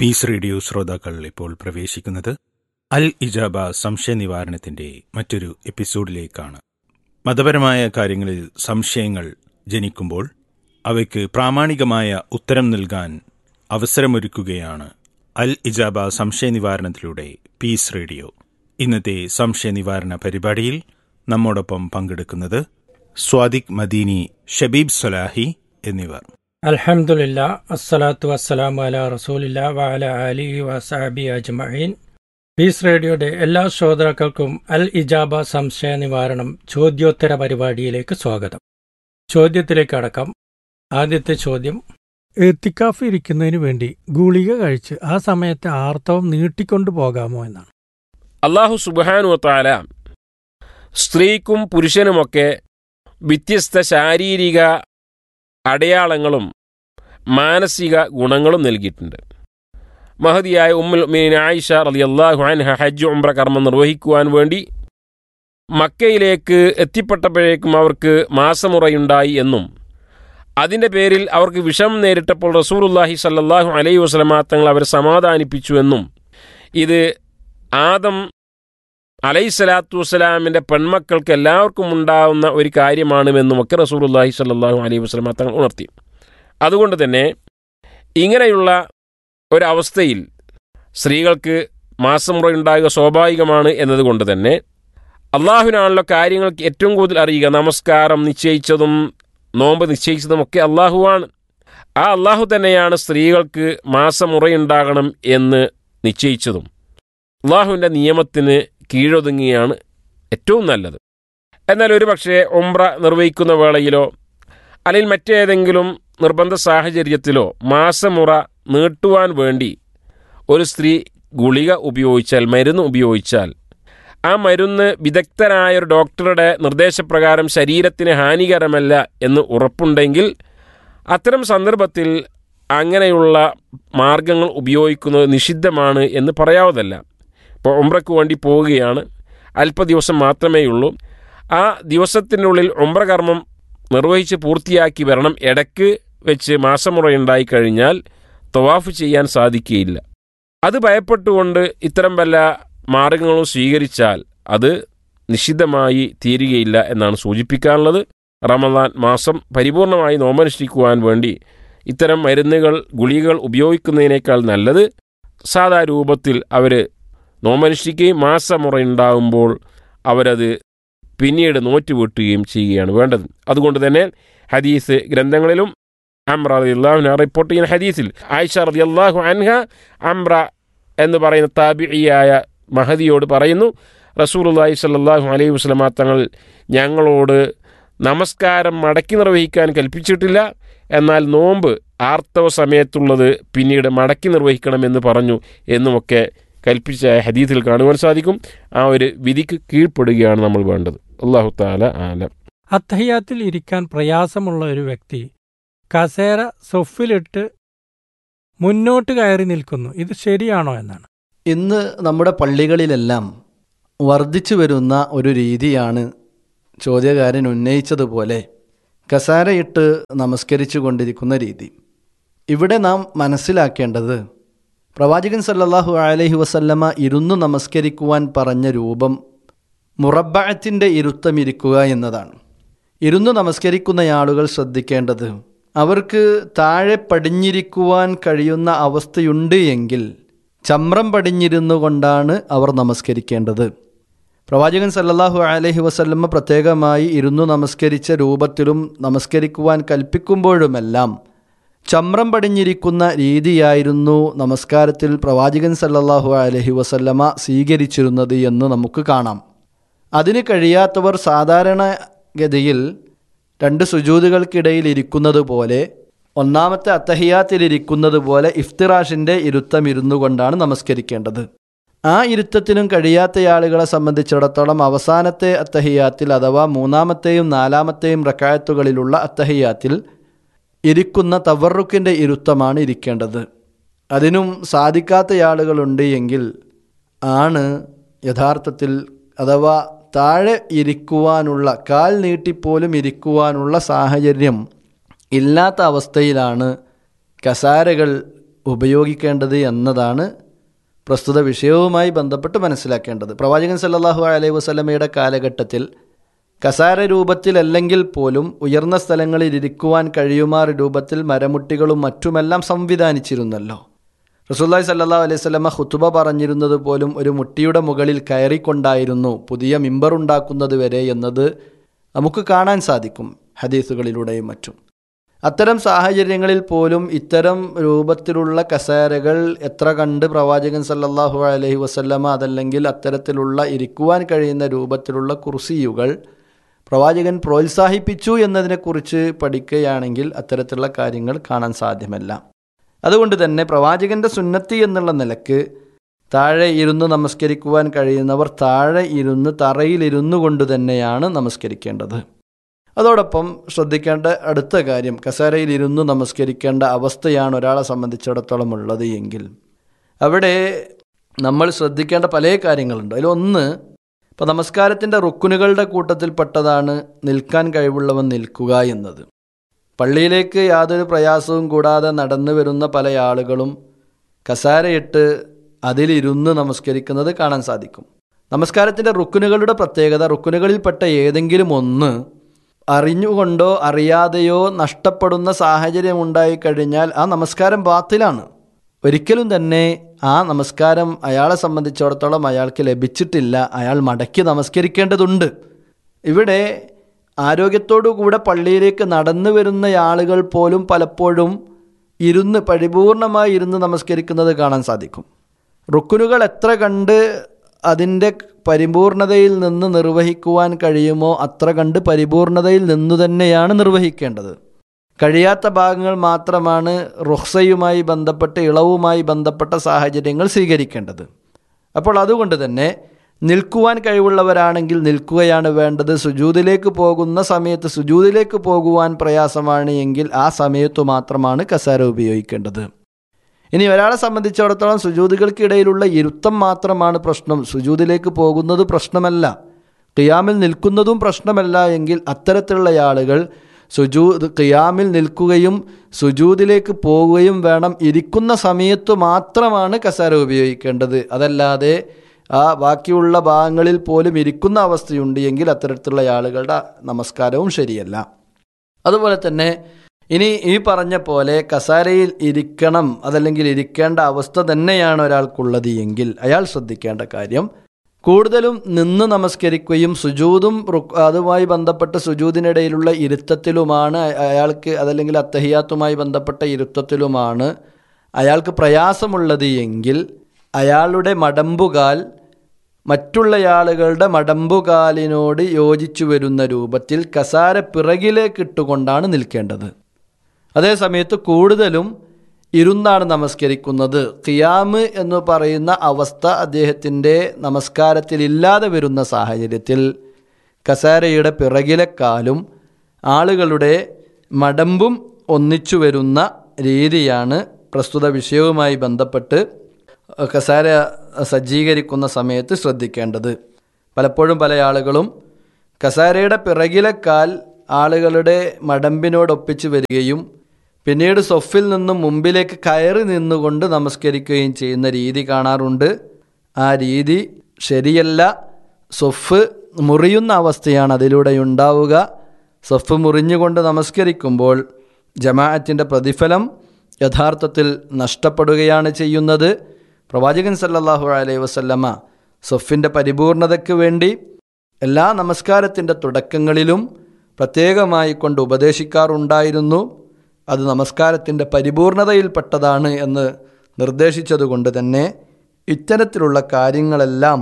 Piece radio ശ്രോതാക്കൾ ഇപ്പോൾ പ്രവേശിക്കുന്നത് അൽ ഇജാബ സംശയ നിവാരണത്തിന്റെ മറ്റൊരു എപ്പിസോഡിലേക്കാണ് മതപരമായ കാര്യങ്ങളിൽ സംശയങ്ങൾ ജനിക്കുമ്പോൾ അവയ്ക്ക് പ്രാമാണികമായ ഉത്തരം നൽകാൻ അവസരമൊരുക്കുകയാണ് അൽ ഇജാബ സംശയ നിവാരണത്തിലൂടെ പീസ് റേഡിയോ ഇന്നത്തെ സംശയ നിവാരണ പരിപാടിയിൽ നമ്മോടൊപ്പം പങ്കെടുക്കുന്നത് സ്വാദിഖ് മദീനി ഷബീബ് സൊലാഹി എന്നിവർ അൽഹംദുലില്ല അസ്സലാത്തു വസ്സലാമു അല റസൂലില്ല വഅല അലിഹി വസഹബി അജ്മഈൻ പീസ് റേഡിയോയുടെ എല്ലാ ശ്രോതാക്കൾക്കും അൽ ഇജാബ സംശയ നിവാരണം ചോദ്യോത്തര പരിപാടിയിലേക്ക് സ്വാഗതം ചോദ്യത്തിലേക്ക് അടക്കം ആദ്യത്തെ ചോദ്യം എത്തിക്കാഫ് ഇരിക്കുന്നതിന് വേണ്ടി ഗുളിക കഴിച്ച് ആ സമയത്തെ ആർത്തവം നീട്ടിക്കൊണ്ടു പോകാമോ എന്നാണ് അള്ളാഹു സുബാനു താല സ്ത്രീക്കും പുരുഷനുമൊക്കെ വ്യത്യസ്ത ശാരീരിക അടയാളങ്ങളും മാനസിക ഗുണങ്ങളും നൽകിയിട്ടുണ്ട് മഹതിയായ ഉമ്മുൽ മീൻ ആയിഷ റളിയല്ലാഹു അൻഹ ഹജ്ജ് ഉംറ കർമ്മം നിർവഹിക്കുവാൻ വേണ്ടി മക്കയിലേക്ക് എത്തിപ്പെട്ടപ്പോഴേക്കും അവർക്ക് മാസമുറയുണ്ടായി എന്നും അതിൻ്റെ പേരിൽ അവർക്ക് വിഷം നേരിട്ടപ്പോൾ റസൂലുല്ലാഹി സല്ലല്ലാഹു അലൈഹി വസല്ലമ തങ്ങൾ അവരെ സമാധാനിപ്പിച്ചു എന്നും ഇത് ആദം അലൈഹിസ്സലാത്തു വസ്സലാമിൻ്റെ പെൺമക്കൾക്ക് എല്ലാവർക്കും ഉണ്ടാവുന്ന ഒരു കാര്യമാണെന്നുമൊക്കെ റസൂലുല്ലാഹി സല്ലല്ലാഹു അലൈഹി വസല്ലമ തങ്ങൾ ഉണർത്തി അതുകൊണ്ട് തന്നെ ഇങ്ങനെയുള്ള ഒരവസ്ഥയിൽ സ്ത്രീകൾക്ക് മാസമുറയുണ്ടാകുക സ്വാഭാവികമാണ് എന്നതുകൊണ്ട് തന്നെ അള്ളാഹുവിനാണല്ലോ കാര്യങ്ങൾക്ക് ഏറ്റവും കൂടുതൽ അറിയുക നമസ്കാരം നിശ്ചയിച്ചതും നോമ്പ് നിശ്ചയിച്ചതുമൊക്കെ അള്ളാഹുവാണ് ആ അള്ളാഹു തന്നെയാണ് സ്ത്രീകൾക്ക് മാസമുറയുണ്ടാകണം എന്ന് നിശ്ചയിച്ചതും അള്ളാഹുവിൻ്റെ നിയമത്തിന് കീഴൊതുങ്ങിയാണ് ഏറ്റവും നല്ലത് എന്നാൽ ഒരു പക്ഷേ ഒമ്ര നിർവഹിക്കുന്ന വേളയിലോ അല്ലെങ്കിൽ മറ്റേതെങ്കിലും നിർബന്ധ സാഹചര്യത്തിലോ മാസമുറ നീട്ടുവാൻ വേണ്ടി ഒരു സ്ത്രീ ഗുളിക ഉപയോഗിച്ചാൽ മരുന്ന് ഉപയോഗിച്ചാൽ ആ മരുന്ന് വിദഗ്ധനായ ഒരു ഡോക്ടറുടെ നിർദ്ദേശപ്രകാരം ശരീരത്തിന് ഹാനികരമല്ല എന്ന് ഉറപ്പുണ്ടെങ്കിൽ അത്തരം സന്ദർഭത്തിൽ അങ്ങനെയുള്ള മാർഗങ്ങൾ ഉപയോഗിക്കുന്നത് നിഷിദ്ധമാണ് എന്ന് പറയാവതല്ല ഇപ്പോൾ ഉംറയ്ക്ക് വേണ്ടി പോവുകയാണ് അല്പ ദിവസം മാത്രമേ ഉള്ളൂ ആ ദിവസത്തിനുള്ളിൽ ഉംറ കർമ്മം നിർവഹിച്ച് പൂർത്തിയാക്കി വരണം ഇടയ്ക്ക് വെച്ച് മാസമുറയുണ്ടായി കഴിഞ്ഞാൽ തവാഫ് ചെയ്യാൻ സാധിക്കുകയില്ല അത് ഭയപ്പെട്ടുകൊണ്ട് ഇത്തരം വല്ല മാർഗങ്ങളും സ്വീകരിച്ചാൽ അത് നിഷിദ്ധമായി തീരുകയില്ല എന്നാണ് സൂചിപ്പിക്കാനുള്ളത് റമദാൻ മാസം പരിപൂർണമായി നോമനുഷ്ഠിക്കുവാൻ വേണ്ടി ഇത്തരം മരുന്നുകൾ ഗുളികകൾ ഉപയോഗിക്കുന്നതിനേക്കാൾ നല്ലത് സാധാ രൂപത്തിൽ അവർ നോമനുഷ്ഠിക്കുകയും മാസമുറയുണ്ടാകുമ്പോൾ അവരത് പിന്നീട് നോറ്റുവീട്ടുകയും ചെയ്യുകയാണ് വേണ്ടത് അതുകൊണ്ട് തന്നെ ഹദീസ് ഗ്രന്ഥങ്ങളിലും അമ്ര റളിയല്ലാഹു റിപ്പോർട്ട് ചെയ്യുന്ന ഹദീസിൽ ആയിഷ റളിയല്ലാഹു അൻഹ അമ്ര എന്ന് പറയുന്ന താബിയായ മഹദിയോട് പറയുന്നു റസൂലുള്ളാഹി സ്വല്ലല്ലാഹു അലൈഹി വസല്ലമ തങ്ങൾ ഞങ്ങളോട് നമസ്കാരം മടക്കി നിർവഹിക്കാൻ കൽപ്പിച്ചിട്ടില്ല എന്നാൽ നോമ്പ് ആർത്തവ സമയത്തുള്ളത് പിന്നീട് മടക്കി നിർവഹിക്കണമെന്ന് പറഞ്ഞു എന്നുമൊക്കെ കൽപ്പിച്ച ഹദീസിൽ കാണുവാൻ സാധിക്കും ആ ഒരു വിധിക്ക് കീഴ്പ്പെടുകയാണ് നമ്മൾ വേണ്ടത് അള്ളാഹു താല ആലം അത്തഹിയാത്തിൽ ഇരിക്കാൻ പ്രയാസമുള്ള ഒരു വ്യക്തി കസേര സൊഫിലിട്ട് മുന്നോട്ട് കയറി നിൽക്കുന്നു ഇത് ശരിയാണോ എന്നാണ് ഇന്ന് നമ്മുടെ പള്ളികളിലെല്ലാം വർദ്ധിച്ചു വരുന്ന ഒരു രീതിയാണ് ചോദ്യകാരൻ ഉന്നയിച്ചതുപോലെ കസാരയിട്ട് നമസ്കരിച്ചു കൊണ്ടിരിക്കുന്ന രീതി ഇവിടെ നാം മനസ്സിലാക്കേണ്ടത് പ്രവാചകൻ സല്ലല്ലാഹു അലൈഹി വസല്ലമ ഇരുന്നു നമസ്കരിക്കുവാൻ പറഞ്ഞ രൂപം മുറബഴത്തിൻ്റെ ഇരുത്തമിരിക്കുക എന്നതാണ് ഇരുന്നു നമസ്കരിക്കുന്ന ആളുകൾ ശ്രദ്ധിക്കേണ്ടത് അവർക്ക് താഴെ പടിഞ്ഞിരിക്കുവാൻ കഴിയുന്ന അവസ്ഥയുണ്ട് എങ്കിൽ ചമ്രം പടിഞ്ഞിരുന്നു കൊണ്ടാണ് അവർ നമസ്കരിക്കേണ്ടത് പ്രവാചകൻ സല്ലല്ലാഹു അലൈഹി വസല്ലമ്മ പ്രത്യേകമായി ഇരുന്നു നമസ്കരിച്ച രൂപത്തിലും നമസ്കരിക്കുവാൻ കൽപ്പിക്കുമ്പോഴുമെല്ലാം ചമ്രം പടിഞ്ഞിരിക്കുന്ന രീതിയായിരുന്നു നമസ്കാരത്തിൽ പ്രവാചകൻ സല്ലല്ലാഹു അലൈഹി വസല്ലമ സ്വീകരിച്ചിരുന്നത് എന്ന് നമുക്ക് കാണാം അതിന് കഴിയാത്തവർ സാധാരണഗതിയിൽ രണ്ട് സുജൂതുകൾക്കിടയിൽ ഇരിക്കുന്നത് പോലെ ഒന്നാമത്തെ അത്തഹിയാത്തിലിരിക്കുന്നത് പോലെ ഇഫ്തിറാഷിൻ്റെ ഇരുത്തം ഇരുന്നു കൊണ്ടാണ് നമസ്കരിക്കേണ്ടത് ആ ഇരുത്തത്തിനും കഴിയാത്ത ആളുകളെ സംബന്ധിച്ചിടത്തോളം അവസാനത്തെ അത്തഹിയാത്തിൽ അഥവാ മൂന്നാമത്തെയും നാലാമത്തെയും റക്കായത്തുകളിലുള്ള അത്തഹിയാത്തിൽ ഇരിക്കുന്ന തവറുക്കിൻ്റെ ഇരുത്തമാണ് ഇരിക്കേണ്ടത് അതിനും സാധിക്കാത്ത ആളുകളുണ്ട് എങ്കിൽ ആണ് യഥാർത്ഥത്തിൽ അഥവാ താഴെ ഇരിക്കുവാനുള്ള കാൽ നീട്ടിപ്പോലും ഇരിക്കുവാനുള്ള സാഹചര്യം ഇല്ലാത്ത അവസ്ഥയിലാണ് കസാരകൾ ഉപയോഗിക്കേണ്ടത് എന്നതാണ് പ്രസ്തുത വിഷയവുമായി ബന്ധപ്പെട്ട് മനസ്സിലാക്കേണ്ടത് പ്രവാചകൻ സല്ലല്ലാഹു അലൈഹി വസല്ലമയുടെ കാലഘട്ടത്തിൽ കസാര രൂപത്തിലല്ലെങ്കിൽ പോലും ഉയർന്ന സ്ഥലങ്ങളിൽ ഇരിക്കുവാൻ കഴിയുമാർ രൂപത്തിൽ മരമുട്ടികളും മറ്റുമെല്ലാം സംവിധാനിച്ചിരുന്നല്ലോ റസൂല്ലായി സല്ലാ അലൈഹി സ്വലമ ഹുത്തുബ പറഞ്ഞിരുന്നത് പോലും ഒരു മുട്ടിയുടെ മുകളിൽ കയറിക്കൊണ്ടായിരുന്നു പുതിയ മിമ്പർ ഉണ്ടാക്കുന്നത് വരെ എന്നത് നമുക്ക് കാണാൻ സാധിക്കും ഹദീസുകളിലൂടെയും മറ്റും അത്തരം സാഹചര്യങ്ങളിൽ പോലും ഇത്തരം രൂപത്തിലുള്ള കസേരകൾ എത്ര കണ്ട് പ്രവാചകൻ സല്ലല്ലാഹു അലൈഹി വസല്ലമ അതല്ലെങ്കിൽ അത്തരത്തിലുള്ള ഇരിക്കുവാൻ കഴിയുന്ന രൂപത്തിലുള്ള കുർസിയുകൾ പ്രവാചകൻ പ്രോത്സാഹിപ്പിച്ചു എന്നതിനെക്കുറിച്ച് പഠിക്കുകയാണെങ്കിൽ അത്തരത്തിലുള്ള കാര്യങ്ങൾ കാണാൻ സാധ്യമല്ല അതുകൊണ്ട് തന്നെ പ്രവാചകൻ്റെ സുന്നത്തി എന്നുള്ള നിലക്ക് താഴെ ഇരുന്ന് നമസ്കരിക്കുവാൻ കഴിയുന്നവർ താഴെ ഇരുന്ന് തറയിലിരുന്നു കൊണ്ട് തന്നെയാണ് നമസ്കരിക്കേണ്ടത് അതോടൊപ്പം ശ്രദ്ധിക്കേണ്ട അടുത്ത കാര്യം കസേരയിൽ ഇരുന്ന് നമസ്കരിക്കേണ്ട അവസ്ഥയാണ് ഒരാളെ സംബന്ധിച്ചിടത്തോളം ഉള്ളത് എങ്കിൽ അവിടെ നമ്മൾ ശ്രദ്ധിക്കേണ്ട പല കാര്യങ്ങളുണ്ട് അതിലൊന്ന് ഇപ്പോൾ നമസ്കാരത്തിൻ്റെ റുക്കുനുകളുടെ കൂട്ടത്തിൽപ്പെട്ടതാണ് നിൽക്കാൻ കഴിവുള്ളവൻ നിൽക്കുക എന്നത് പള്ളിയിലേക്ക് യാതൊരു പ്രയാസവും കൂടാതെ നടന്നു വരുന്ന പല ആളുകളും കസാരയിട്ട് അതിലിരുന്ന് നമസ്കരിക്കുന്നത് കാണാൻ സാധിക്കും നമസ്കാരത്തിൻ്റെ റുക്കുനുകളുടെ പ്രത്യേകത റുക്കുനുകളിൽപ്പെട്ട ഏതെങ്കിലും ഒന്ന് അറിഞ്ഞുകൊണ്ടോ അറിയാതെയോ നഷ്ടപ്പെടുന്ന സാഹചര്യം ഉണ്ടായിക്കഴിഞ്ഞാൽ ആ നമസ്കാരം ബാത്തിലാണ് ഒരിക്കലും തന്നെ ആ നമസ്കാരം അയാളെ സംബന്ധിച്ചിടത്തോളം അയാൾക്ക് ലഭിച്ചിട്ടില്ല അയാൾ മടക്കി നമസ്കരിക്കേണ്ടതുണ്ട് ഇവിടെ ആരോഗ്യത്തോടുകൂടെ പള്ളിയിലേക്ക് നടന്നു വരുന്ന ആളുകൾ പോലും പലപ്പോഴും ഇരുന്ന് പരിപൂർണമായി ഇരുന്ന് നമസ്കരിക്കുന്നത് കാണാൻ സാധിക്കും റുക്കുനുകൾ എത്ര കണ്ട് അതിൻ്റെ പരിപൂർണതയിൽ നിന്ന് നിർവഹിക്കുവാൻ കഴിയുമോ അത്ര കണ്ട് പരിപൂർണതയിൽ നിന്നു തന്നെയാണ് നിർവഹിക്കേണ്ടത് കഴിയാത്ത ഭാഗങ്ങൾ മാത്രമാണ് റുഹ്സയുമായി ബന്ധപ്പെട്ട് ഇളവുമായി ബന്ധപ്പെട്ട സാഹചര്യങ്ങൾ സ്വീകരിക്കേണ്ടത് അപ്പോൾ അതുകൊണ്ട് തന്നെ നിൽക്കുവാൻ കഴിവുള്ളവരാണെങ്കിൽ നിൽക്കുകയാണ് വേണ്ടത് സുജൂതിലേക്ക് പോകുന്ന സമയത്ത് സുജൂതിലേക്ക് പോകുവാൻ പ്രയാസമാണ് എങ്കിൽ ആ സമയത്തു മാത്രമാണ് കസാര ഉപയോഗിക്കേണ്ടത് ഇനി ഒരാളെ സംബന്ധിച്ചിടത്തോളം സുജൂതികൾക്കിടയിലുള്ള ഇരുത്തം മാത്രമാണ് പ്രശ്നം സുജൂതിലേക്ക് പോകുന്നത് പ്രശ്നമല്ല ഖിയാമിൽ നിൽക്കുന്നതും പ്രശ്നമല്ല എങ്കിൽ അത്തരത്തിലുള്ള ആളുകൾ സുജൂ ഖിയാമിൽ നിൽക്കുകയും സുജൂതിലേക്ക് പോവുകയും വേണം ഇരിക്കുന്ന സമയത്ത് മാത്രമാണ് കസാര ഉപയോഗിക്കേണ്ടത് അതല്ലാതെ ആ ബാക്കിയുള്ള ഭാഗങ്ങളിൽ പോലും ഇരിക്കുന്ന അവസ്ഥയുണ്ട് എങ്കിൽ അത്തരത്തിലുള്ള ആളുകളുടെ നമസ്കാരവും ശരിയല്ല അതുപോലെ തന്നെ ഇനി ഈ പറഞ്ഞ പോലെ കസാരയിൽ ഇരിക്കണം അതല്ലെങ്കിൽ ഇരിക്കേണ്ട അവസ്ഥ തന്നെയാണ് ഒരാൾക്കുള്ളത് എങ്കിൽ അയാൾ ശ്രദ്ധിക്കേണ്ട കാര്യം കൂടുതലും നിന്ന് നമസ്കരിക്കുകയും സുജൂതും അതുമായി ബന്ധപ്പെട്ട സുജൂതിനിടയിലുള്ള ഇരുത്തത്തിലുമാണ് അയാൾക്ക് അതല്ലെങ്കിൽ അത്തഹിയാത്തുമായി ബന്ധപ്പെട്ട ഇരുത്തത്തിലുമാണ് അയാൾക്ക് പ്രയാസമുള്ളത് എങ്കിൽ അയാളുടെ മടമ്പുകാൽ മറ്റുള്ള ആളുകളുടെ മടമ്പുകാലിനോട് യോജിച്ചു വരുന്ന രൂപത്തിൽ കസാര പിറകിലേക്ക് ഇട്ടുകൊണ്ടാണ് നിൽക്കേണ്ടത് അതേസമയത്ത് കൂടുതലും ഇരുന്നാണ് നമസ്കരിക്കുന്നത് ഖിയാമ് എന്ന് പറയുന്ന അവസ്ഥ അദ്ദേഹത്തിൻ്റെ നമസ്കാരത്തിലില്ലാതെ വരുന്ന സാഹചര്യത്തിൽ കസാരയുടെ പിറകിലെ കാലും ആളുകളുടെ മടമ്പും ഒന്നിച്ചു വരുന്ന രീതിയാണ് പ്രസ്തുത വിഷയവുമായി ബന്ധപ്പെട്ട് കസാര സജ്ജീകരിക്കുന്ന സമയത്ത് ശ്രദ്ധിക്കേണ്ടത് പലപ്പോഴും പല ആളുകളും കസാരയുടെ പിറകിലെ കാൽ ആളുകളുടെ മടമ്പിനോടൊപ്പിച്ച് വരികയും പിന്നീട് സൊഫിൽ നിന്നും മുമ്പിലേക്ക് കയറി നിന്നുകൊണ്ട് നമസ്കരിക്കുകയും ചെയ്യുന്ന രീതി കാണാറുണ്ട് ആ രീതി ശരിയല്ല സൊഫ് മുറിയുന്ന അവസ്ഥയാണ് അതിലൂടെ ഉണ്ടാവുക സൊഫ് മുറിഞ്ഞുകൊണ്ട് നമസ്കരിക്കുമ്പോൾ ജമാഅത്തിൻ്റെ പ്രതിഫലം യഥാർത്ഥത്തിൽ നഷ്ടപ്പെടുകയാണ് ചെയ്യുന്നത് പ്രവാചകൻ സല്ലല്ലാഹു അലൈഹി വസല്ലമ സൊഫിൻ്റെ പരിപൂർണതയ്ക്ക് വേണ്ടി എല്ലാ നമസ്കാരത്തിൻ്റെ തുടക്കങ്ങളിലും പ്രത്യേകമായി കൊണ്ട് ഉപദേശിക്കാറുണ്ടായിരുന്നു അത് നമസ്കാരത്തിൻ്റെ പരിപൂർണതയിൽപ്പെട്ടതാണ് എന്ന് നിർദ്ദേശിച്ചതുകൊണ്ട് തന്നെ ഇത്തരത്തിലുള്ള കാര്യങ്ങളെല്ലാം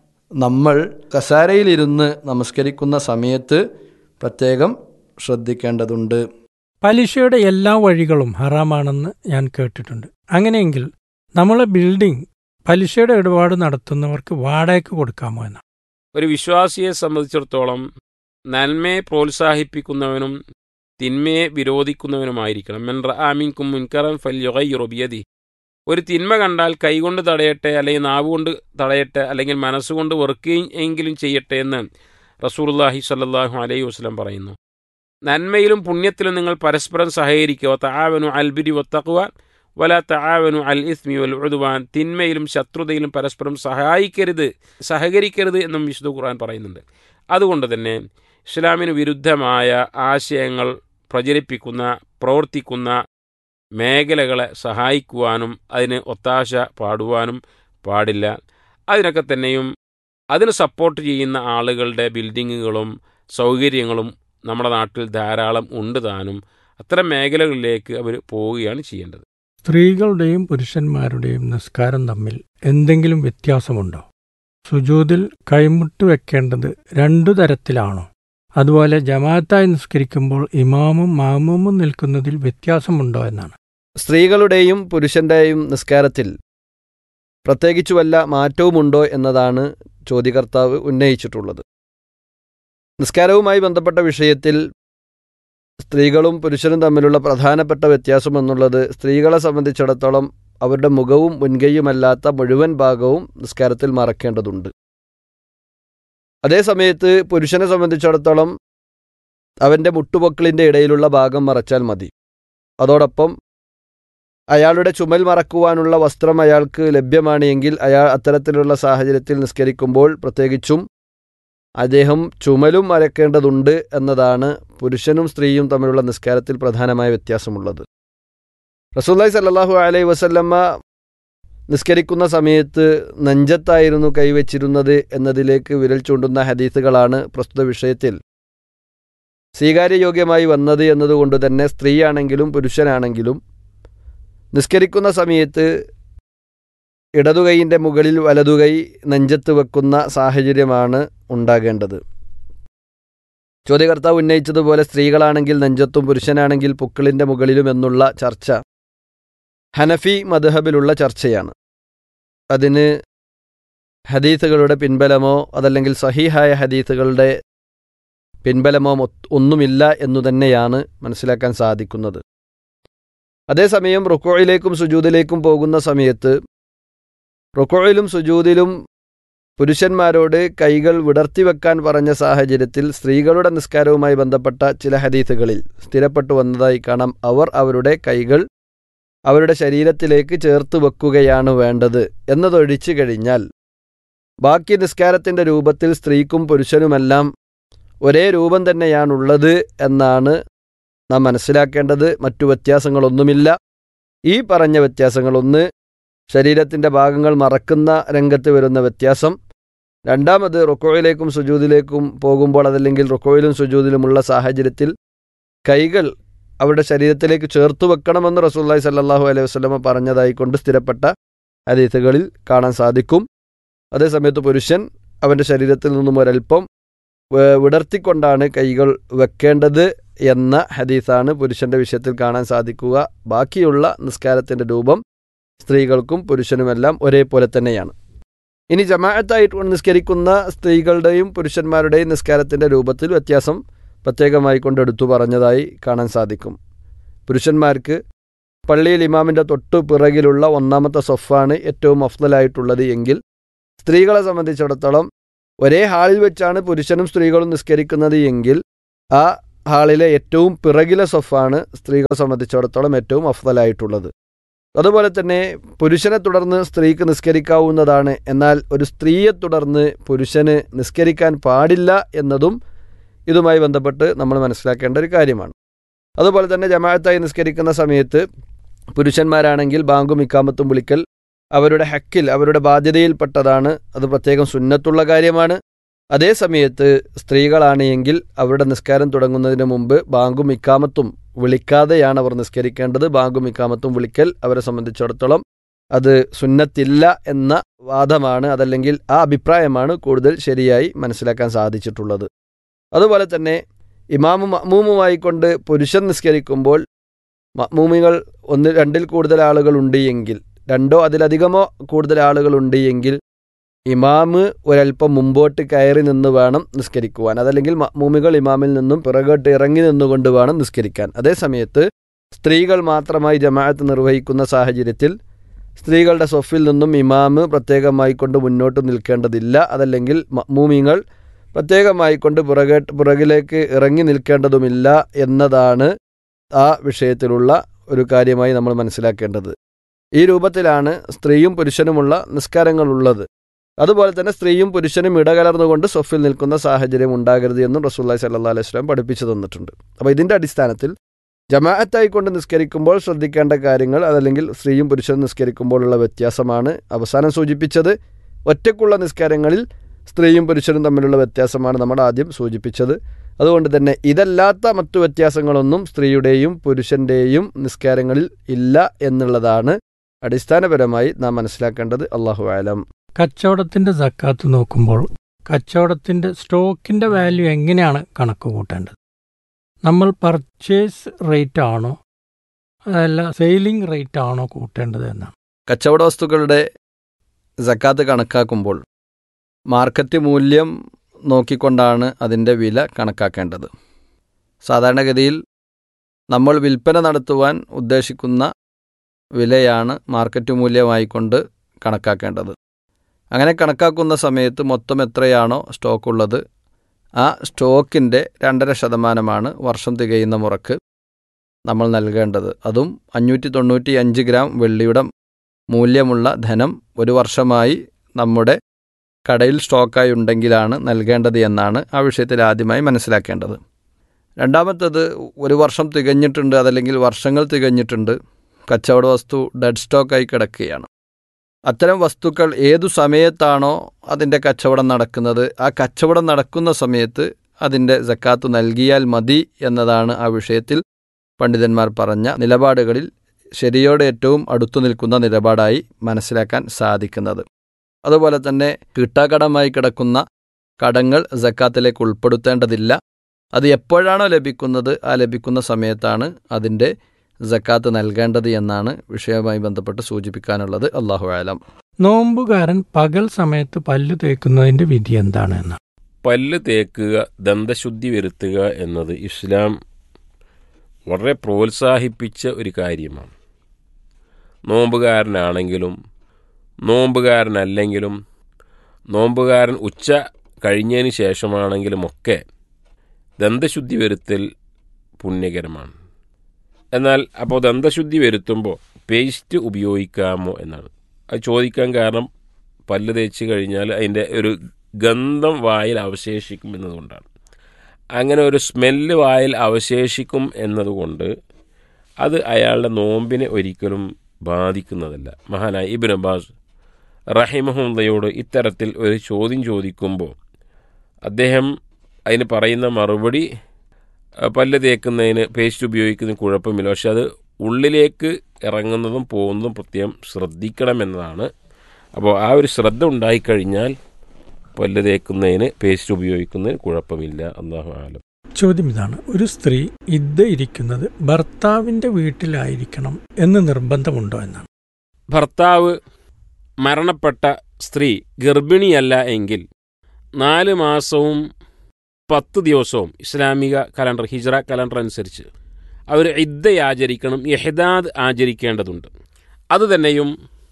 നമ്മൾ കസാരയിലിരുന്ന് നമസ്കരിക്കുന്ന സമയത്ത് പ്രത്യേകം ശ്രദ്ധിക്കേണ്ടതുണ്ട് പലിശയുടെ എല്ലാ വഴികളും ഹറാമാണെന്ന് ഞാൻ കേട്ടിട്ടുണ്ട് അങ്ങനെയെങ്കിൽ നമ്മളെ ബിൽഡിംഗ് പലിശയുടെ ഇടപാട് നടത്തുന്നവർക്ക് വാടകയ്ക്ക് കൊടുക്കാമോ എന്നാണ് ഒരു വിശ്വാസിയെ സംബന്ധിച്ചിടത്തോളം നന്മയെ പ്രോത്സാഹിപ്പിക്കുന്നവനും തിന്മയെ വിരോധിക്കുന്നവനുമായിരിക്കണം മെൻ ആമിൻകും മുൻകറൻ ഫല്യുഗയ്യുറുബിയതി ഒരു തിന്മ കണ്ടാൽ കൈകൊണ്ട് തടയട്ടെ അല്ലെങ്കിൽ നാവുകൊണ്ട് തടയട്ടെ അല്ലെങ്കിൽ മനസ്സുകൊണ്ട് വെറുക്കുകയും എങ്കിലും ചെയ്യട്ടെ എന്ന് റസൂലുള്ളാഹി സ്വല്ലല്ലാഹു അലൈഹി വസല്ലം പറയുന്നു നന്മയിലും പുണ്യത്തിലും നിങ്ങൾ പരസ്പരം സഹകരിക്കുക താവനു അൽബിരി വത്തക്കുക വല തആവനു അൽ ഇസ്മി വൽ ഉദ്വാൻ തിന്മയിലും ശത്രുതയിലും പരസ്പരം സഹായിക്കരുത് സഹകരിക്കരുത് എന്നും വിശുദ്ധ ഖുർആൻ പറയുന്നുണ്ട് അതുകൊണ്ട് തന്നെ ഇസ്ലാമിന് വിരുദ്ധമായ ആശയങ്ങൾ പ്രചരിപ്പിക്കുന്ന പ്രവർത്തിക്കുന്ന മേഖലകളെ സഹായിക്കുവാനും അതിന് ഒത്താശ പാടുവാനും പാടില്ല അതിനൊക്കെ തന്നെയും അതിന് സപ്പോർട്ട് ചെയ്യുന്ന ആളുകളുടെ ബിൽഡിങ്ങുകളും സൗകര്യങ്ങളും നമ്മുടെ നാട്ടിൽ ധാരാളം ഉണ്ട് താനും അത്തരം മേഖലകളിലേക്ക് അവർ പോവുകയാണ് ചെയ്യേണ്ടത് സ്ത്രീകളുടെയും പുരുഷന്മാരുടെയും നിസ്കാരം തമ്മിൽ എന്തെങ്കിലും വ്യത്യാസമുണ്ടോ സുജൂദിൽ കൈമുട്ട് വെക്കേണ്ടത് രണ്ടു തരത്തിലാണോ അതുപോലെ ജമാഅത്തായി നിസ്കരിക്കുമ്പോൾ ഇമാമും മാമൂമും നിൽക്കുന്നതിൽ വ്യത്യാസമുണ്ടോ എന്നാണ് സ്ത്രീകളുടെയും പുരുഷന്റെയും നിസ്കാരത്തിൽ പ്രത്യേകിച്ചു വല്ല മാറ്റവുമുണ്ടോ എന്നതാണ് ചോദ്യകർത്താവ് ഉന്നയിച്ചിട്ടുള്ളത് നിസ്കാരവുമായി ബന്ധപ്പെട്ട വിഷയത്തിൽ സ്ത്രീകളും പുരുഷനും തമ്മിലുള്ള പ്രധാനപ്പെട്ട വ്യത്യാസം എന്നുള്ളത് സ്ത്രീകളെ സംബന്ധിച്ചിടത്തോളം അവരുടെ മുഖവും മുൻകൈയുമല്ലാത്ത മുഴുവൻ ഭാഗവും നിസ്കാരത്തിൽ മറക്കേണ്ടതുണ്ട് അതേസമയത്ത് പുരുഷനെ സംബന്ധിച്ചിടത്തോളം അവൻ്റെ മുട്ടുപൊക്കിളിൻ്റെ ഇടയിലുള്ള ഭാഗം മറച്ചാൽ മതി അതോടൊപ്പം അയാളുടെ ചുമൽ മറക്കുവാനുള്ള വസ്ത്രം അയാൾക്ക് ലഭ്യമാണ് എങ്കിൽ അയാൾ അത്തരത്തിലുള്ള സാഹചര്യത്തിൽ നിസ്കരിക്കുമ്പോൾ പ്രത്യേകിച്ചും അദ്ദേഹം ചുമലും മറക്കേണ്ടതുണ്ട് എന്നതാണ് പുരുഷനും സ്ത്രീയും തമ്മിലുള്ള നിസ്കാരത്തിൽ പ്രധാനമായ വ്യത്യാസമുള്ളത് റസൂല്ലായി സല്ലാഹു അലൈ വസല്ലമ്മ നിസ്കരിക്കുന്ന സമയത്ത് നെഞ്ചത്തായിരുന്നു കൈവച്ചിരുന്നത് എന്നതിലേക്ക് വിരൽ ചൂണ്ടുന്ന ഹദീസുകളാണ് പ്രസ്തുത വിഷയത്തിൽ സ്വീകാര്യയോഗ്യമായി വന്നത് എന്നതുകൊണ്ട് തന്നെ സ്ത്രീയാണെങ്കിലും പുരുഷനാണെങ്കിലും നിസ്കരിക്കുന്ന സമയത്ത് ഇടതുകൈയിൻ്റെ മുകളിൽ വലതുകൈ നെഞ്ചത്ത് വെക്കുന്ന സാഹചര്യമാണ് ഉണ്ടാകേണ്ടത് ചോദ്യകർത്താവ് ഉന്നയിച്ചതുപോലെ സ്ത്രീകളാണെങ്കിൽ നെഞ്ചത്തും പുരുഷനാണെങ്കിൽ പുക്കിളിൻ്റെ മുകളിലും എന്നുള്ള ചർച്ച ഹനഫി മദ്ഹബിലുള്ള ചർച്ചയാണ് അതിന് ഹദീസുകളുടെ പിൻബലമോ അതല്ലെങ്കിൽ സഹീഹായ ഹദീസുകളുടെ പിൻബലമോ ഒന്നുമില്ല എന്നു തന്നെയാണ് മനസ്സിലാക്കാൻ സാധിക്കുന്നത് അതേസമയം റുക്കോയിലേക്കും സുജൂദിലേക്കും പോകുന്ന സമയത്ത് റുക്കോയിലും സുജൂദിലും പുരുഷന്മാരോട് കൈകൾ വിടർത്തി വെക്കാൻ പറഞ്ഞ സാഹചര്യത്തിൽ സ്ത്രീകളുടെ നിസ്കാരവുമായി ബന്ധപ്പെട്ട ചില ഹദീസുകളിൽ സ്ഥിരപ്പെട്ടു വന്നതായി കാണാം അവർ അവരുടെ കൈകൾ അവരുടെ ശരീരത്തിലേക്ക് ചേർത്ത് വെക്കുകയാണ് വേണ്ടത് എന്നതൊഴിച്ചു കഴിഞ്ഞാൽ ബാക്കി നിസ്കാരത്തിൻ്റെ രൂപത്തിൽ സ്ത്രീക്കും പുരുഷനുമെല്ലാം ഒരേ രൂപം തന്നെയാണുള്ളത് എന്നാണ് നാം മനസ്സിലാക്കേണ്ടത് മറ്റു വ്യത്യാസങ്ങളൊന്നുമില്ല ഈ പറഞ്ഞ വ്യത്യാസങ്ങളൊന്ന് ശരീരത്തിൻ്റെ ഭാഗങ്ങൾ മറക്കുന്ന രംഗത്ത് വരുന്ന വ്യത്യാസം രണ്ടാമത് റുക്കോയിലേക്കും സുജൂദിലേക്കും പോകുമ്പോൾ അതല്ലെങ്കിൽ റുക്കോയിലും സുജൂദിലുമുള്ള സാഹചര്യത്തിൽ കൈകൾ അവരുടെ ശരീരത്തിലേക്ക് ചേർത്തു വെക്കണമെന്ന് റസൂല്ലായി സല്ലാഹു അലൈഹി വസ്ലമ പറഞ്ഞതായിക്കൊണ്ട് സ്ഥിരപ്പെട്ട ഹദീസുകളിൽ കാണാൻ സാധിക്കും അതേസമയത്ത് പുരുഷൻ അവൻ്റെ ശരീരത്തിൽ നിന്നും ഒരൽപ്പം വിടർത്തിക്കൊണ്ടാണ് കൈകൾ വെക്കേണ്ടത് എന്ന ഹദീസാണ് പുരുഷന്റെ വിഷയത്തിൽ കാണാൻ സാധിക്കുക ബാക്കിയുള്ള നിസ്കാരത്തിൻ്റെ രൂപം സ്ത്രീകൾക്കും പുരുഷനുമെല്ലാം ഒരേപോലെ തന്നെയാണ് ഇനി ജമാഅത്തായിട്ട് നിസ്കരിക്കുന്ന സ്ത്രീകളുടെയും പുരുഷന്മാരുടെയും നിസ്കാരത്തിൻ്റെ രൂപത്തിൽ വ്യത്യാസം പ്രത്യേകമായി കൊണ്ട് എടുത്തു പറഞ്ഞതായി കാണാൻ സാധിക്കും പുരുഷന്മാർക്ക് പള്ളിയിൽ ഇമാമിൻ്റെ തൊട്ടു പിറകിലുള്ള ഒന്നാമത്തെ സൊഫാണ് ഏറ്റവും അഫ്ദലായിട്ടുള്ളത് എങ്കിൽ സ്ത്രീകളെ സംബന്ധിച്ചിടത്തോളം ഒരേ ഹാളിൽ വെച്ചാണ് പുരുഷനും സ്ത്രീകളും നിസ്കരിക്കുന്നത് എങ്കിൽ ആ ഹാളിലെ ഏറ്റവും പിറകിലെ സൊഫാണ് സ്ത്രീകളെ സംബന്ധിച്ചിടത്തോളം ഏറ്റവും അഫ്ദലായിട്ടുള്ളത് അതുപോലെ തന്നെ പുരുഷനെ തുടർന്ന് സ്ത്രീക്ക് നിസ്കരിക്കാവുന്നതാണ് എന്നാൽ ഒരു സ്ത്രീയെ തുടർന്ന് പുരുഷന് നിസ്കരിക്കാൻ പാടില്ല എന്നതും ഇതുമായി ബന്ധപ്പെട്ട് നമ്മൾ മനസ്സിലാക്കേണ്ട ഒരു കാര്യമാണ് അതുപോലെ തന്നെ ജമാഅത്തായി നിസ്കരിക്കുന്ന സമയത്ത് പുരുഷന്മാരാണെങ്കിൽ ബാങ്കും ഇക്കാമത്തും വിളിക്കൽ അവരുടെ ഹക്കിൽ അവരുടെ ബാധ്യതയിൽപ്പെട്ടതാണ് അത് പ്രത്യേകം സുന്നത്തുള്ള കാര്യമാണ് അതേ സമയത്ത് സ്ത്രീകളാണ് എങ്കിൽ അവരുടെ നിസ്കാരം തുടങ്ങുന്നതിന് മുമ്പ് ബാങ്കും ഇക്കാമത്തും വിളിക്കാതെയാണ് അവർ നിസ്കരിക്കേണ്ടത് ബാങ്കും ഇക്കാമത്തും വിളിക്കൽ അവരെ സംബന്ധിച്ചിടത്തോളം അത് സുന്നത്തില്ല എന്ന വാദമാണ് അതല്ലെങ്കിൽ ആ അഭിപ്രായമാണ് കൂടുതൽ ശരിയായി മനസ്സിലാക്കാൻ സാധിച്ചിട്ടുള്ളത് അതുപോലെ തന്നെ ഇമാമും മഅ്മൂമുമായി കൊണ്ട് പുരുഷൻ നിസ്കരിക്കുമ്പോൾ മഅ്മൂമികൾ ഒന്ന് രണ്ടിൽ കൂടുതൽ ആളുകൾ ഉണ്ട് എങ്കിൽ രണ്ടോ അതിലധികമോ കൂടുതൽ ആളുകൾ ഉണ്ട് എങ്കിൽ ഇമാമ് ഒരൽപ്പം മുമ്പോട്ട് കയറി നിന്ന് വേണം നിസ്കരിക്കുവാൻ അതല്ലെങ്കിൽ മഅ്മൂമികൾ ഇമാമിൽ നിന്നും പിറകോട്ട് ഇറങ്ങി നിന്നുകൊണ്ട് വേണം നിസ്കരിക്കാൻ അതേസമയത്ത് സ്ത്രീകൾ മാത്രമായി ജമാഅത്ത് നിർവഹിക്കുന്ന സാഹചര്യത്തിൽ സ്ത്രീകളുടെ സൊഫിൽ നിന്നും ഇമാമ് പ്രത്യേകമായി കൊണ്ട് മുന്നോട്ട് നിൽക്കേണ്ടതില്ല അതല്ലെങ്കിൽ മഅ്മൂമിങ്ങൾ പ്രത്യേകമായി കൊണ്ട് പുറകെ പുറകിലേക്ക് ഇറങ്ങി നിൽക്കേണ്ടതുമില്ല എന്നതാണ് ആ വിഷയത്തിലുള്ള ഒരു കാര്യമായി നമ്മൾ മനസ്സിലാക്കേണ്ടത് ഈ രൂപത്തിലാണ് സ്ത്രീയും പുരുഷനുമുള്ള നിസ്കാരങ്ങളുള്ളത് അതുപോലെ തന്നെ സ്ത്രീയും പുരുഷനും ഇടകലർന്നുകൊണ്ട് സൊഫിൽ നിൽക്കുന്ന സാഹചര്യം ഉണ്ടാകരുത് എന്നും റസൂല്ലായി സല്ലാ അലൈഹി സ്വലം പഠിപ്പിച്ചു തന്നിട്ടുണ്ട് അപ്പോൾ ഇതിൻ്റെ അടിസ്ഥാനത്തിൽ ജമാഅത്തായിക്കൊണ്ട് നിസ്കരിക്കുമ്പോൾ ശ്രദ്ധിക്കേണ്ട കാര്യങ്ങൾ അതല്ലെങ്കിൽ സ്ത്രീയും പുരുഷനും നിസ്കരിക്കുമ്പോഴുള്ള വ്യത്യാസമാണ് അവസാനം സൂചിപ്പിച്ചത് ഒറ്റക്കുള്ള നിസ്കാരങ്ങളിൽ സ്ത്രീയും പുരുഷനും തമ്മിലുള്ള വ്യത്യാസമാണ് നമ്മൾ ആദ്യം സൂചിപ്പിച്ചത് അതുകൊണ്ട് തന്നെ ഇതല്ലാത്ത മറ്റു വ്യത്യാസങ്ങളൊന്നും സ്ത്രീയുടെയും പുരുഷൻ്റെയും നിസ്കാരങ്ങളിൽ ഇല്ല എന്നുള്ളതാണ് അടിസ്ഥാനപരമായി നാം മനസ്സിലാക്കേണ്ടത് അള്ളാഹു ആലം കച്ചവടത്തിന്റെ സക്കാത്ത് നോക്കുമ്പോൾ കച്ചവടത്തിന്റെ സ്റ്റോക്കിന്റെ വാല്യൂ എങ്ങനെയാണ് കണക്ക് കൂട്ടേണ്ടത് നമ്മൾ പർച്ചേസ് റേറ്റ് ആണോ അതല്ല സെയിലിംഗ് റേറ്റ് ആണോ കൂട്ടേണ്ടത് എന്നാണ് കച്ചവട വസ്തുക്കളുടെ സക്കാത്ത് കണക്കാക്കുമ്പോൾ മാർക്കറ്റ് മൂല്യം നോക്കിക്കൊണ്ടാണ് അതിൻ്റെ വില കണക്കാക്കേണ്ടത് സാധാരണഗതിയിൽ നമ്മൾ വിൽപ്പന നടത്തുവാൻ ഉദ്ദേശിക്കുന്ന വിലയാണ് മാർക്കറ്റ് മൂല്യമായിക്കൊണ്ട് കണക്കാക്കേണ്ടത് അങ്ങനെ കണക്കാക്കുന്ന സമയത്ത് മൊത്തം എത്രയാണോ സ്റ്റോക്കുള്ളത് ആ സ്റ്റോക്കിൻ്റെ രണ്ടര ശതമാനമാണ് വർഷം തികയുന്ന മുറക്ക് നമ്മൾ നൽകേണ്ടത് അതും അഞ്ഞൂറ്റി തൊണ്ണൂറ്റി അഞ്ച് ഗ്രാം വെള്ളിയുടെ മൂല്യമുള്ള ധനം ഒരു വർഷമായി നമ്മുടെ കടയിൽ സ്റ്റോക്കായി ഉണ്ടെങ്കിലാണ് നൽകേണ്ടത് എന്നാണ് ആ വിഷയത്തിൽ ആദ്യമായി മനസ്സിലാക്കേണ്ടത് രണ്ടാമത്തത് ഒരു വർഷം തികഞ്ഞിട്ടുണ്ട് അതല്ലെങ്കിൽ വർഷങ്ങൾ തികഞ്ഞിട്ടുണ്ട് കച്ചവട വസ്തു ഡെഡ് സ്റ്റോക്കായി കിടക്കുകയാണ് അത്തരം വസ്തുക്കൾ ഏതു സമയത്താണോ അതിൻ്റെ കച്ചവടം നടക്കുന്നത് ആ കച്ചവടം നടക്കുന്ന സമയത്ത് അതിൻ്റെ ജക്കാത്ത് നൽകിയാൽ മതി എന്നതാണ് ആ വിഷയത്തിൽ പണ്ഡിതന്മാർ പറഞ്ഞ നിലപാടുകളിൽ ശരിയോട് ഏറ്റവും അടുത്തു നിൽക്കുന്ന നിലപാടായി മനസ്സിലാക്കാൻ സാധിക്കുന്നത് അതുപോലെ തന്നെ കിട്ടാക്കടമായി കിടക്കുന്ന കടങ്ങൾ ജക്കാത്തിലേക്ക് ഉൾപ്പെടുത്തേണ്ടതില്ല അത് എപ്പോഴാണോ ലഭിക്കുന്നത് ആ ലഭിക്കുന്ന സമയത്താണ് അതിൻ്റെ ജക്കാത്ത് നൽകേണ്ടത് എന്നാണ് വിഷയവുമായി ബന്ധപ്പെട്ട് സൂചിപ്പിക്കാനുള്ളത് അള്ളാഹു ആലം നോമ്പുകാരൻ പകൽ സമയത്ത് പല്ലു തേക്കുന്നതിന്റെ വിധി എന്താണ് എന്നാണ് പല്ല് തേക്കുക ദന്തശുദ്ധി വരുത്തുക എന്നത് ഇസ്ലാം വളരെ പ്രോത്സാഹിപ്പിച്ച ഒരു കാര്യമാണ് നോമ്പുകാരനാണെങ്കിലും നോമ്പുകാരനല്ലെങ്കിലും നോമ്പുകാരൻ ഉച്ച കഴിഞ്ഞതിന് ശേഷമാണെങ്കിലുമൊക്കെ ദന്തശുദ്ധി വരുത്തൽ പുണ്യകരമാണ് എന്നാൽ അപ്പോൾ ദന്തശുദ്ധി വരുത്തുമ്പോൾ പേസ്റ്റ് ഉപയോഗിക്കാമോ എന്നാണ് അത് ചോദിക്കാൻ കാരണം പല്ല് തേച്ച് കഴിഞ്ഞാൽ അതിൻ്റെ ഒരു ഗന്ധം വായിൽ അവശേഷിക്കും എന്നതുകൊണ്ടാണ് അങ്ങനെ ഒരു സ്മെല്ല് വായിൽ അവശേഷിക്കും എന്നതുകൊണ്ട് അത് അയാളുടെ നോമ്പിനെ ഒരിക്കലും ബാധിക്കുന്നതല്ല മഹാനായ ഇബിൻ അബ്ബാസ് റഹിമഹുല്ലയോട് ഇത്തരത്തിൽ ഒരു ചോദ്യം ചോദിക്കുമ്പോൾ അദ്ദേഹം അതിന് പറയുന്ന മറുപടി പല്ല് തേക്കുന്നതിന് പേസ്റ്റ് ഉപയോഗിക്കുന്നതിന് കുഴപ്പമില്ല പക്ഷെ അത് ഉള്ളിലേക്ക് ഇറങ്ങുന്നതും പോകുന്നതും പ്രത്യേകം ശ്രദ്ധിക്കണമെന്നതാണ് അപ്പോൾ ആ ഒരു ശ്രദ്ധ ഉണ്ടായിക്കഴിഞ്ഞാൽ പല്ല് തേക്കുന്നതിന് പേസ്റ്റ് ഉപയോഗിക്കുന്നതിന് കുഴപ്പമില്ല അള്ളാഹു ആലം ചോദ്യം ഇതാണ് ഒരു സ്ത്രീ ഇദ്ദ ഇരിക്കുന്നത് ഭർത്താവിന്റെ വീട്ടിലായിരിക്കണം എന്ന് നിർബന്ധമുണ്ടോ എന്നാണ് ഭർത്താവ് മരണപ്പെട്ട സ്ത്രീ ഗർഭിണിയല്ല എങ്കിൽ നാല് മാസവും പത്ത് ദിവസവും ഇസ്ലാമിക കലണ്ടർ ഹിജ്റ കലണ്ടർ അനുസരിച്ച് അവർ ഇദ്ദ ആചരിക്കണം യഹദാദ് ആചരിക്കേണ്ടതുണ്ട് അതുതന്നെയും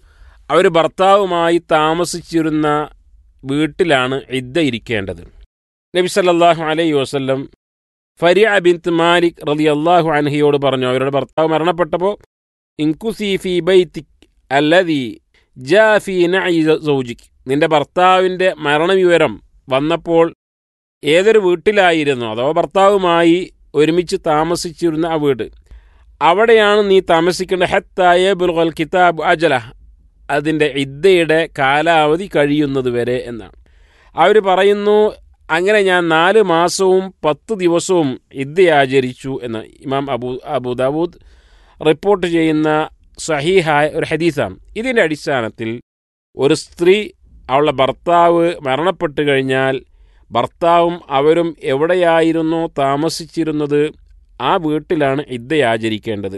അവർ ഭർത്താവുമായി താമസിച്ചിരുന്ന വീട്ടിലാണ് ഇദ്ദ ഇരിക്കേണ്ടത് നബി സല്ലല്ലാഹു അലൈഹി വസല്ലം ഫരിയ ബിൻത്ത് മാലിക് റലി അള്ളാഹു അൻഹയോട് പറഞ്ഞു അവരുടെ ഭർത്താവ് മരണപ്പെട്ടപ്പോൾ ഇൻകുസി ഫി ബൈത്തിക് അല്ലതി ജാ ഫി നഇ സൗജിക് നിന്റെ ഭർത്താവിൻ്റെ മരണവിവരം വന്നപ്പോൾ ഏതൊരു വീട്ടിലായിരുന്നു അഥവാ ഭർത്താവുമായി ഒരുമിച്ച് താമസിച്ചിരുന്ന ആ വീട് അവിടെയാണ് നീ താമസിക്കേണ്ട ഹത്തായ ബുൽഗൽ കിതാബ് അജല അതിൻ്റെ ഇദ്ദയുടെ കാലാവധി കഴിയുന്നത് വരെ എന്നാണ് അവർ പറയുന്നു അങ്ങനെ ഞാൻ നാല് മാസവും പത്ത് ദിവസവും ഇദ്ദ ആചരിച്ചു എന്ന് ഇമാം അബൂ അബൂദാബൂദ് റിപ്പോർട്ട് ചെയ്യുന്ന സഹീഹായ ഒരു ഹദീസാണ് ഇതിൻ്റെ അടിസ്ഥാനത്തിൽ ഒരു സ്ത്രീ അവളുടെ ഭർത്താവ് മരണപ്പെട്ടു കഴിഞ്ഞാൽ ഭർത്താവും അവരും എവിടെയായിരുന്നോ താമസിച്ചിരുന്നത് ആ വീട്ടിലാണ് ഇദ്ദ ആചരിക്കേണ്ടത്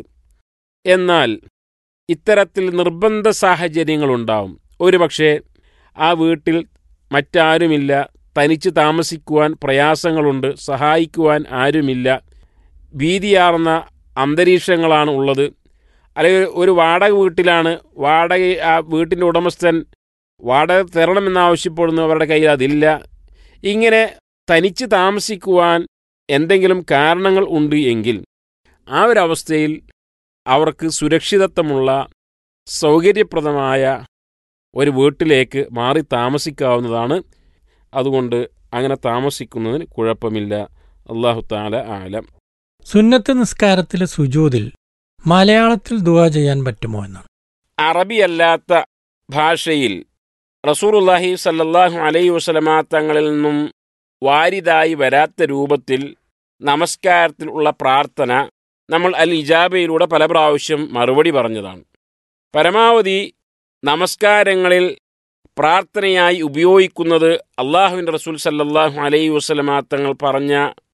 എന്നാൽ ഇത്തരത്തിൽ നിർബന്ധ സാഹചര്യങ്ങളുണ്ടാവും ഒരുപക്ഷെ ആ വീട്ടിൽ മറ്റാരുമില്ല തനിച്ച് താമസിക്കുവാൻ പ്രയാസങ്ങളുണ്ട് സഹായിക്കുവാൻ ആരുമില്ല ഭീതിയാർന്ന അന്തരീക്ഷങ്ങളാണ് ഉള്ളത് അല്ലെങ്കിൽ ഒരു വാടക വീട്ടിലാണ് വാടക ആ വീട്ടിൻ്റെ ഉടമസ്ഥൻ വാടക തരണമെന്നാവശ്യപ്പെടുന്നു അവരുടെ കയ്യിൽ അതില്ല ഇങ്ങനെ തനിച്ച് താമസിക്കുവാൻ എന്തെങ്കിലും കാരണങ്ങൾ ഉണ്ട് എങ്കിൽ ആ ഒരവസ്ഥയിൽ അവർക്ക് സുരക്ഷിതത്വമുള്ള സൗകര്യപ്രദമായ ഒരു വീട്ടിലേക്ക് മാറി താമസിക്കാവുന്നതാണ് അതുകൊണ്ട് അങ്ങനെ താമസിക്കുന്നതിന് കുഴപ്പമില്ല അള്ളാഹു താല ആലം സുന്നത്ത് നിസ്കാരത്തിലെ സുജൂതിൽ മലയാളത്തിൽ ദുവാ ചെയ്യാൻ പറ്റുമോ എന്നാണ് അറബിയല്ലാത്ത ഭാഷയിൽ റസൂറുല്ലാഹി സല്ലല്ലാഹു അലൈഹി വസല്ലമ തങ്ങളിൽ നിന്നും വാരിതായി വരാത്ത രൂപത്തിൽ നമസ്കാരത്തിൽ ഉള്ള പ്രാർത്ഥന നമ്മൾ അൽ ഇജാബയിലൂടെ പല പ്രാവശ്യം മറുപടി പറഞ്ഞതാണ് പരമാവധി നമസ്കാരങ്ങളിൽ പ്രാർത്ഥനയായി ഉപയോഗിക്കുന്നത് അള്ളാഹുവിൻ്റെ റസൂൽ സല്ലല്ലാഹു അലൈഹി വസല്ലമ തങ്ങൾ പറഞ്ഞ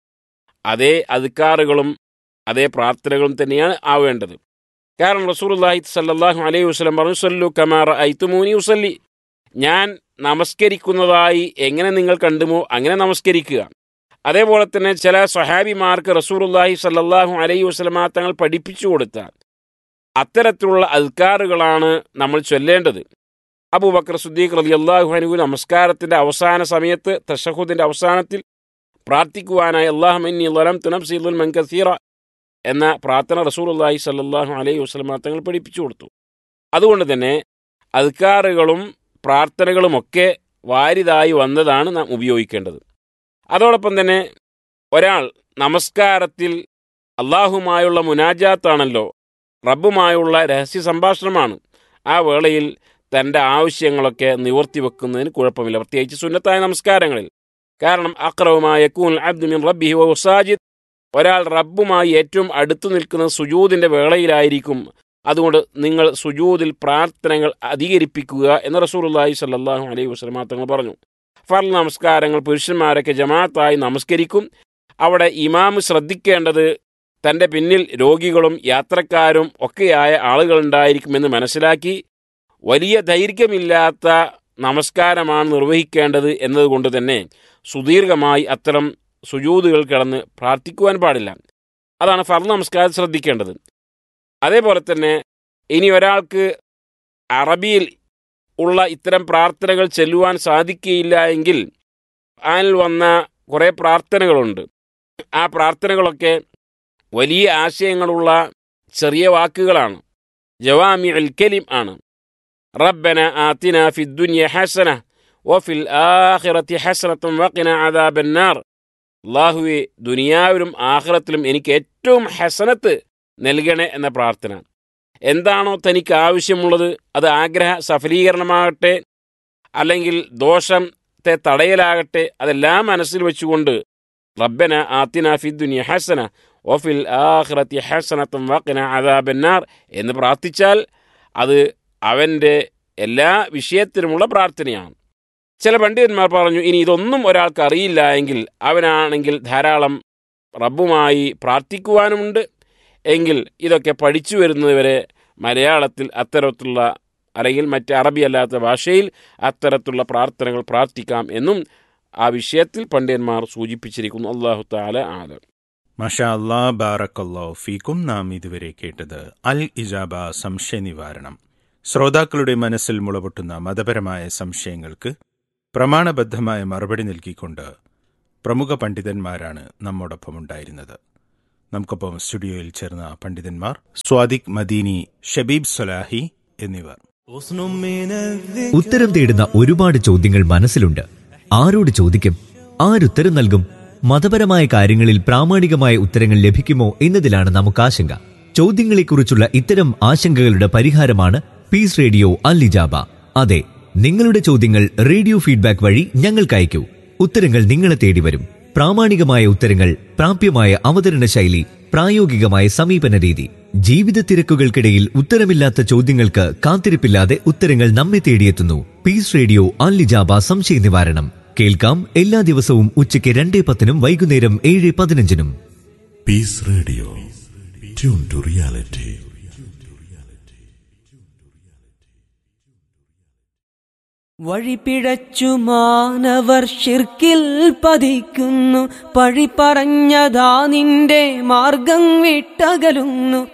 അതേ അധികാറുകളും അതേ പ്രാർത്ഥനകളും തന്നെയാണ് ആവേണ്ടത് കാരണം റസൂലുള്ളാഹി സല്ലല്ലാഹു അലൈഹി വസല്ലം പറഞ്ഞു സല്ലു കമാറ ഐത്തുമൂനി ഉസല്ലി ഞാൻ നമസ്കരിക്കുന്നതായി എങ്ങനെ നിങ്ങൾ കണ്ടുമോ അങ്ങനെ നമസ്കരിക്കുക അതേപോലെ തന്നെ ചില സ്വഹാബിമാർക്ക് റസൂലുള്ളാഹി സല്ലല്ലാഹു അലൈഹി വസല്ലമ തങ്ങൾ പഠിപ്പിച്ചു കൊടുത്ത അത്തരത്തിലുള്ള അൽക്കാറുകളാണ് നമ്മൾ ചൊല്ലേണ്ടത് അബൂബക്കർ സുദ്ദീഖ് റളിയല്ലാഹു അൻഹു നമസ്കാരത്തിന്റെ അവസാന സമയത്ത് തഷഹുദിന്റെ അവസാനത്തിൽ പ്രാർത്ഥിക്കുവാനായി അള്ളാഹു ഇന്നി ലലംതു നഫ്സി ദുൽമൻ കസീറ എന്ന പ്രാർത്ഥന റസൂലുള്ളാഹി സല്ലല്ലാഹു അലൈഹി വസല്ലമ തങ്ങൾ പഠിപ്പിച്ചു കൊടുത്തു അതുകൊണ്ട് തന്നെ അധികാറുകളും പ്രാർത്ഥനകളുമൊക്കെ വാരിതായി വന്നതാണ് നാം ഉപയോഗിക്കേണ്ടത് അതോടൊപ്പം തന്നെ ഒരാൾ നമസ്കാരത്തിൽ അള്ളാഹുമായുള്ള മുനാജാത്താണല്ലോ റബ്ബുമായുള്ള രഹസ്യ സംഭാഷണമാണ് ആ വേളയിൽ തൻ്റെ ആവശ്യങ്ങളൊക്കെ നിവർത്തി വെക്കുന്നതിന് കുഴപ്പമില്ല പ്രത്യേകിച്ച് സുന്നത്തായ നമസ്കാരങ്ങളിൽ കാരണം അക്രവുമായ കൂൻ അബ്ദുമിൻ റബ്ബിഹി വസാജിദ് ഒരാൾ റബ്ബുമായി ഏറ്റവും അടുത്തു നിൽക്കുന്ന സുജൂദിന്റെ വേളയിലായിരിക്കും അതുകൊണ്ട് നിങ്ങൾ സുജൂദിൽ പ്രാർത്ഥനകൾ അധികരിപ്പിക്കുക എന്ന് റസൂലുള്ളാഹി സ്വല്ലല്ലാഹു അലൈഹി വസല്ലമ തങ്ങൾ പറഞ്ഞു ഫർ നമസ്കാരങ്ങൾ പുരുഷന്മാരൊക്കെ ജമാഅത്തായി നമസ്കരിക്കും അവിടെ ഇമാം ശ്രദ്ധിക്കേണ്ടത് തൻ്റെ പിന്നിൽ രോഗികളും യാത്രക്കാരും ഒക്കെയായ ആളുകളുണ്ടായിരിക്കുമെന്ന് മനസ്സിലാക്കി വലിയ ദൈർഘ്യമില്ലാത്ത നമസ്കാരമാണ് നിർവഹിക്കേണ്ടത് എന്നതുകൊണ്ട് തന്നെ സുദീർഘമായി അത്തരം സുജൂതുകൾ കിടന്ന് പ്രാർത്ഥിക്കുവാൻ പാടില്ല അതാണ് ഫർ നമസ്കാരം ശ്രദ്ധിക്കേണ്ടത് അതേപോലെ തന്നെ ഇനി ഒരാൾക്ക് അറബിയിൽ ഉള്ള ഇത്തരം പ്രാർത്ഥനകൾ ചെല്ലുവാൻ സാധിക്കുകയില്ല എങ്കിൽ അതിൽ വന്ന കുറേ പ്രാർത്ഥനകളുണ്ട് ആ പ്രാർത്ഥനകളൊക്കെ വലിയ ആശയങ്ങളുള്ള ചെറിയ വാക്കുകളാണ് ജവാമി അൽ കലിം ആണ് റബ്ബന ആത്തിന ഫി ദുനിയ ഹസന വഫിൽ ആഖിറത്തി ഹസനത്തും വഖിന അദാബന്നാർ അള്ളാഹുവെ ദുനിയാവിലും ആഖിറത്തിലും എനിക്ക് ഏറ്റവും ഹസനത്ത് നൽകണേ എന്ന പ്രാർത്ഥന എന്താണോ തനിക്ക് ആവശ്യമുള്ളത് അത് ആഗ്രഹ സഫലീകരണമാകട്ടെ അല്ലെങ്കിൽ ദോഷത്തെ തടയലാകട്ടെ അതെല്ലാം മനസ്സിൽ വെച്ചുകൊണ്ട് റബ്ബന ആത്തിന ഫി ദുനിയ ഹസന ഒഫിൽ ആഖിറത്തി ഹസനത്തും വഖിന അദാബന്നാർ എന്ന് പ്രാർത്ഥിച്ചാൽ അത് അവൻ്റെ എല്ലാ വിഷയത്തിനുമുള്ള പ്രാർത്ഥനയാണ് ചില പണ്ഡിതന്മാർ പറഞ്ഞു ഇനി ഇതൊന്നും ഒരാൾക്ക് അറിയില്ല എങ്കിൽ അവനാണെങ്കിൽ ധാരാളം റബ്ബുമായി പ്രാർത്ഥിക്കുവാനുമുണ്ട് എങ്കിൽ ഇതൊക്കെ പഠിച്ചു വരുന്നതുവരെ മലയാളത്തിൽ അത്തരത്തിലുള്ള അല്ലെങ്കിൽ മറ്റ് അറബി അല്ലാത്ത ഭാഷയിൽ അത്തരത്തിലുള്ള പ്രാർത്ഥനകൾ പ്രാർത്ഥിക്കാം എന്നും ആ വിഷയത്തിൽ പണ്ഡിതന്മാർ സൂചിപ്പിച്ചിരിക്കുന്നു അള്ളാഹു താല ആലം മഷാ അല്ലാ ബാറക്കല്ലോ ഫീക്കും നാം ഇതുവരെ കേട്ടത് അൽ ഇജാബ സംശയ നിവാരണം ശ്രോതാക്കളുടെ മനസ്സിൽ മുളപൊട്ടുന്ന മതപരമായ സംശയങ്ങൾക്ക് പ്രമാണബദ്ധമായ മറുപടി നൽകിക്കൊണ്ട് പ്രമുഖ പണ്ഡിതന്മാരാണ് നമ്മോടൊപ്പം ഉണ്ടായിരുന്നത് നമുക്കൊപ്പം സ്റ്റുഡിയോയിൽ ചേർന്ന പണ്ഡിതന്മാർ സ്വാദിഖ് മദീനി ഷബീബ് സൊലാഹി എന്നിവർ ഉത്തരം തേടുന്ന ഒരുപാട് ചോദ്യങ്ങൾ മനസ്സിലുണ്ട് ആരോട് ചോദിക്കും ആരുത്തരം നൽകും മതപരമായ കാര്യങ്ങളിൽ പ്രാമാണികമായ ഉത്തരങ്ങൾ ലഭിക്കുമോ എന്നതിലാണ് നമുക്ക് ആശങ്ക ചോദ്യങ്ങളെക്കുറിച്ചുള്ള ഇത്തരം ആശങ്കകളുടെ പരിഹാരമാണ് പീസ് റേഡിയോ അല്ലിജാബ അതെ നിങ്ങളുടെ ചോദ്യങ്ങൾ റേഡിയോ ഫീഡ്ബാക്ക് വഴി ഞങ്ങൾക്ക് അയക്കൂ ഉത്തരങ്ങൾ നിങ്ങളെ തേടി വരും പ്രാമാണികമായ ഉത്തരങ്ങൾ പ്രാപ്യമായ അവതരണ ശൈലി പ്രായോഗികമായ സമീപന രീതി ജീവിത തിരക്കുകൾക്കിടയിൽ ഉത്തരമില്ലാത്ത ചോദ്യങ്ങൾക്ക് കാത്തിരിപ്പില്ലാതെ ഉത്തരങ്ങൾ നമ്മെ തേടിയെത്തുന്നു പീസ് റേഡിയോ അല്ലിജാബ സംശയ നിവാരണം കേൾക്കാം എല്ലാ ദിവസവും ഉച്ചയ്ക്ക് രണ്ടേ പത്തിനും വൈകുന്നേരം ഏഴ് പതിനഞ്ചിനും Peace Radio. Tune to reality. വഴിപിഴച്ചു മാനവർ ഷിർക്കിൽ പതിക്കുന്നു പഴി പറഞ്ഞതാ നിന്റെ മാർഗം വിട്ടകലുന്നു